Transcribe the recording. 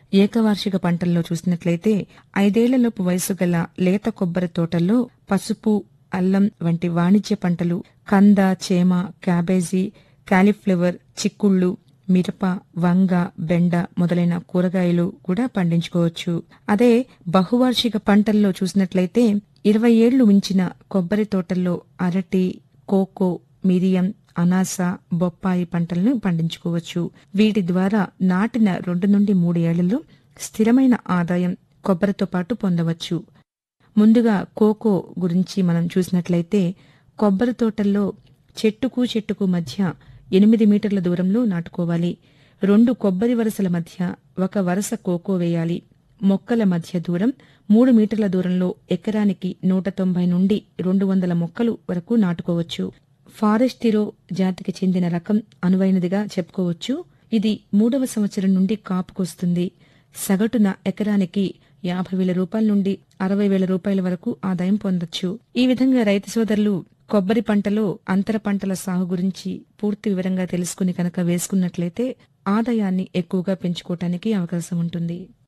ఏకవార్షిక పంటల్లో చూసినట్లయితే ఐదేళ్లలోపు వయసు గల లేత కొబ్బరి తోటల్లో పసుపు అల్లం వంటి వాణిజ్య పంటలు కంద చేమ క్యాబేజీ కాలీఫ్లవర్ చిక్కుళ్ళు మిరప వంగ బెండ మొదలైన కూరగాయలు కూడా పండించుకోవచ్చు అదే బహువార్షిక పంటల్లో చూసినట్లయితే ఇరవై ఏళ్లు మించిన కొబ్బరి తోటల్లో అరటి కోకో మిరియం అనాస బొప్పాయి పంటలను పండించుకోవచ్చు వీటి ద్వారా నాటిన రెండు నుండి మూడు ఏళ్లలో స్థిరమైన ఆదాయం కొబ్బరితో పాటు పొందవచ్చు ముందుగా కోకో గురించి మనం చూసినట్లయితే కొబ్బరి తోటల్లో చెట్టుకు చెట్టుకు మధ్య ఎనిమిది మీటర్ల దూరంలో నాటుకోవాలి రెండు కొబ్బరి వరుసల మధ్య ఒక వరుస కోకో వేయాలి మొక్కల మధ్య దూరం మూడు మీటర్ల దూరంలో ఎకరానికి నూట తొంభై నుండి రెండు వందల మొక్కలు వరకు నాటుకోవచ్చు ఫారెస్టిరో జాతికి చెందిన రకం అనువైనదిగా చెప్పుకోవచ్చు ఇది మూడవ సంవత్సరం నుండి కాపుకొస్తుంది సగటున ఎకరానికి యాభై వేల రూపాయల నుండి అరవై వేల రూపాయల వరకు ఆదాయం పొందొచ్చు ఈ విధంగా రైతు సోదరులు కొబ్బరి పంటలో అంతర పంటల సాగు గురించి పూర్తి వివరంగా తెలుసుకుని కనుక వేసుకున్నట్లయితే ఆదాయాన్ని ఎక్కువగా పెంచుకోవటానికి అవకాశం ఉంటుంది